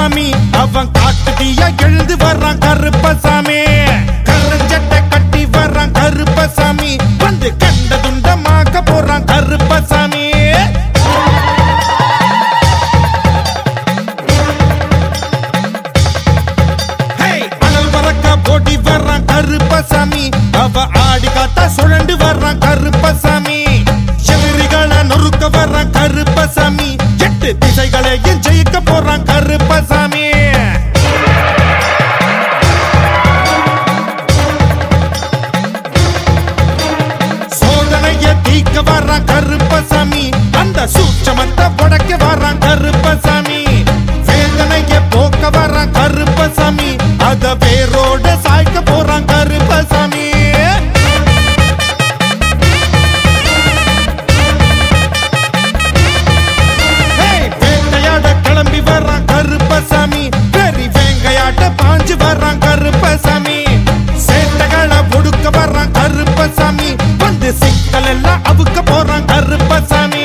கருப்பசாமி அவன் காட்டுதீய எழுந்து வர்றான் கருப்பசாமி கருஞ்சட்டை கட்டி வர்றான் கருப்பசாமி வந்து கண்ட துண்டமாக்க போறான் கருப்பசாமி ஹேய், அனல் பறக்க ஓடி வர்றான் கருப்பசாமி அவ ஆடி காத்தா சுழண்டு வர்றான் கருப்பசாமி எதிரிகளை நொறுக்க வர்றான் கருப்பசாமி எட்டு திசைகளையும் ஜெயிக்க போறான் கருப்பசாமி சோதனைய தீக்க வர்றான் கருப்பசாமி அந்த சூட்சமத்தை உடைக்க வர்றான் கருப்பசாமி வேதனைய போக்க வர்றான் கருப்பசாமி அத வேரோட சாய்க்க போறான் கருப்பசாமி ஹேய், வேட்டையாட கிளம்பி வர்றான் கருப்பசாமி பெரி வேங்கையாட்ட பாஞ்சு வர்றான் கருப்பசாமி சேட்டைகளை ஒடுக்க வர்றான் கருப்பசாமி வந்து சிக்கல் எல்லாம் அவுக்க போறான் கருப்பசாமி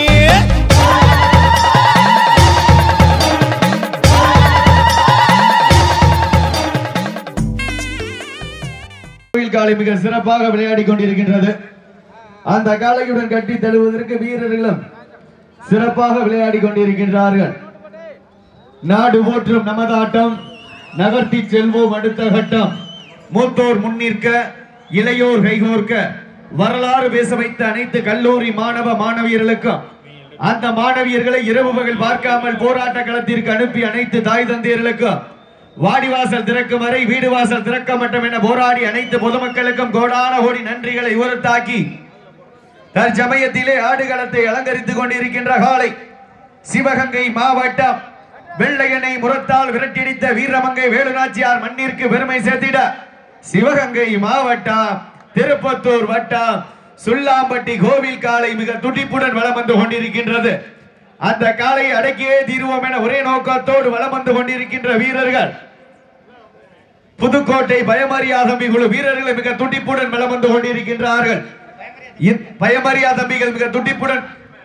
கோயில் காலை மிக சிறப்பாக விளையாடி கொண்டிருக்கின்றது அந்த காளையுடன் கட்டி தழுவதற்கு வீரர்களும் சிறப்பாக விளையாடி கொண்டிருக்கின்றார்கள் நாடு போற்றும் நமது ஆட்டம் நகர்த்தி செல்வோம் அடுத்த கட்டம் மூத்தோர் முன்னிற்க இளையோர் கைகோர்க்க வரலாறு பேச வைத்த அனைத்து கல்லூரி மாணவ மாணவியர்களுக்கும் அந்த மாணவியர்களை இரவு பகல் பார்க்காமல் போராட்ட களத்திற்கு அனுப்பி அனைத்து தாய் தந்தையர்களுக்கும் வாடிவாசல் திறக்கும் வரை வீடு வாசல் திறக்க மட்டும் என போராடி அனைத்து பொதுமக்களுக்கும் கோடான கோடி நன்றிகளை உரத்தாக்கி தற்சமயத்திலே ஆடுகளத்தை அலங்கரித்துக் கொண்டிருக்கின்ற காலை சிவகங்கை மாவட்டம் வெள்ளையனை முரத்தால் விரட்டியடித்த வீரமங்கை வேலுநாச்சியார் மண்ணிற்கு பெருமை சேர்த்திட சிவகங்கை மாவட்டம் திருப்பத்தூர் வட்டம் சுல்லாம்பட்டி கோவில் காலை மிக துடிப்புடன் வலம் வந்து கொண்டிருக்கின்றது அந்த காலையை அடக்கியே தீருவோம் என ஒரே நோக்கத்தோடு வலம் வந்து கொண்டிருக்கின்ற வீரர்கள் புதுக்கோட்டை பயமறியா தம்பி குழு வீரர்கள் மிக துடிப்புடன் வலம் வந்து கொண்டிருக்கின்றார்கள் இந் பயமறியா தம்பிகள் மிக துடிப்புடன்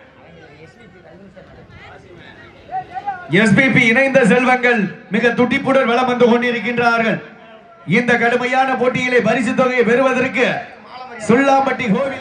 எஸ்பிபி இணைந்த செல்வங்கள் மிக துடிப்புடன் வலம் வந்து கொண்டிருக்கின்றார்கள் இந்த கடுமையான போட்டியிலே பரிசு தொகையை பெறுவதற்கு சுல்லாம்பட்டி கோவில்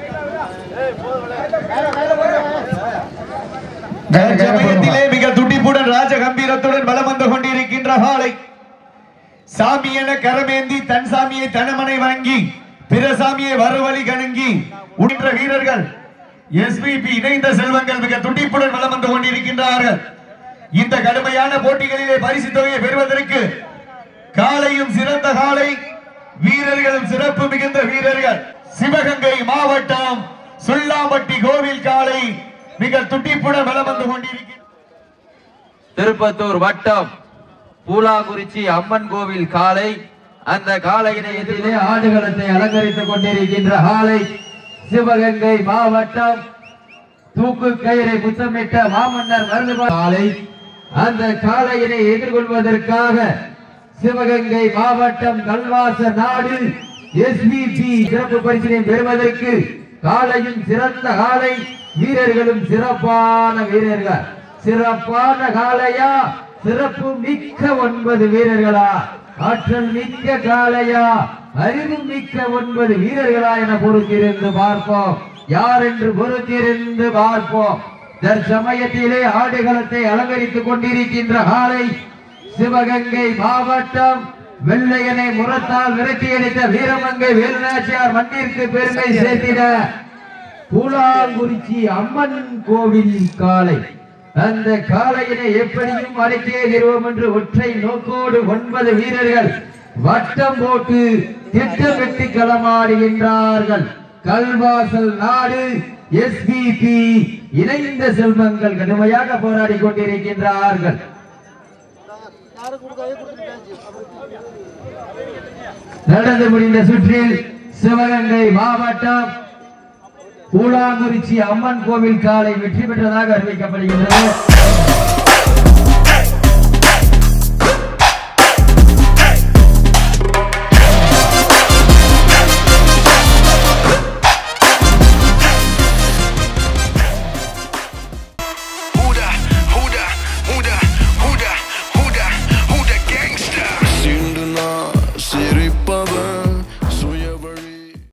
சமயத்திலே மிக துடிப்புடன் ராஜ கம்பீரத்துடன் வலம் வந்து கொண்டிருக்கின்ற காலை சாமி என கரமேந்தி தன் சாமியை தனமனை வணங்கி பிற சாமியை வரவழி கணங்கி உடின்ற வீரர்கள் எஸ்பிபி இணைந்த செல்வங்கள் மிக துடிப்புடன் வலம் வந்து கொண்டிருக்கின்றார்கள் இந்த கடுமையான போட்டிகளிலே பரிசு தொகையை பெறுவதற்கு காலையும் சிறந்த காலை வீரர்களும் சிறப்பு மிகுந்த வீரர்கள் சிவகங்கை மாவட்டம் சுல்லாம்பட்டி கோவில் காலை மிக துடிப்புடன் வலம் வந்து கொண்டிருக்கின்ற திருப்பத்தூர் வட்டம் பூலாகுறிச்சி அம்மன் கோவில் காலை அந்த காலை இணையத்திலே ஆடுகளத்தை அலங்கரித்துக் கொண்டிருக்கின்ற காலை சிவகங்கை மாவட்டம் தூக்கு கயிறை முத்தமிட்ட மாமன்னர் மருதுபா காலை அந்த காளையினை எதிர்கொள்வதற்காக சிவகங்கை மாவட்டம் கல்வாச நாடு எஸ்பிபி சிறப்பு பரிசினை பெறுவதற்கு காலையும் சிறந்த காலை வீரர்களும் சிறப்பான வீரர்கள் சிறப்பான காளையா சிறப்பு மிக்க ஒன்பது வீரர்களா ஆற்றல் மிக்க காளையா அறிவு மிக்க ஒன்பது வீரர்களா என பொறுத்திருந்து பார்ப்போம் யார் என்று பொறுத்திருந்து பார்ப்போம் தற்சமயத்திலே ஆடுகளத்தை அலங்கரித்துக் கொண்டிருக்கின்ற காலை சிவகங்கை மாவட்டம் வெள்ளையனை முரத்தால் விரட்டியடித்த வீரமங்கை வேலுநாச்சியார் மண்ணிற்கு பெருமை சேர்த்திட பூலாங்குறிச்சி அம்மன் கோவில் காலை அந்த காளையினை எப்படியும் அடக்கியே தருவோம் என்று ஒற்றை நோக்கோடு ஒன்பது வீரர்கள் வட்டம் போட்டு திட்டமிட்டு களமாடுகின்றார்கள் கல்வாசல் நாடு எஸ்பிபி இணைந்த செல்வங்கள் கடுமையாக போராடி கொண்டிருக்கின்றார்கள் நடந்து முடிந்த சுற்றில் சிவகங்கை மாவட்டம் பூலாங்குறிச்சி அம்மன் கோவில் காலை வெற்றி பெற்றதாக அறிவிக்கப்படுகின்றது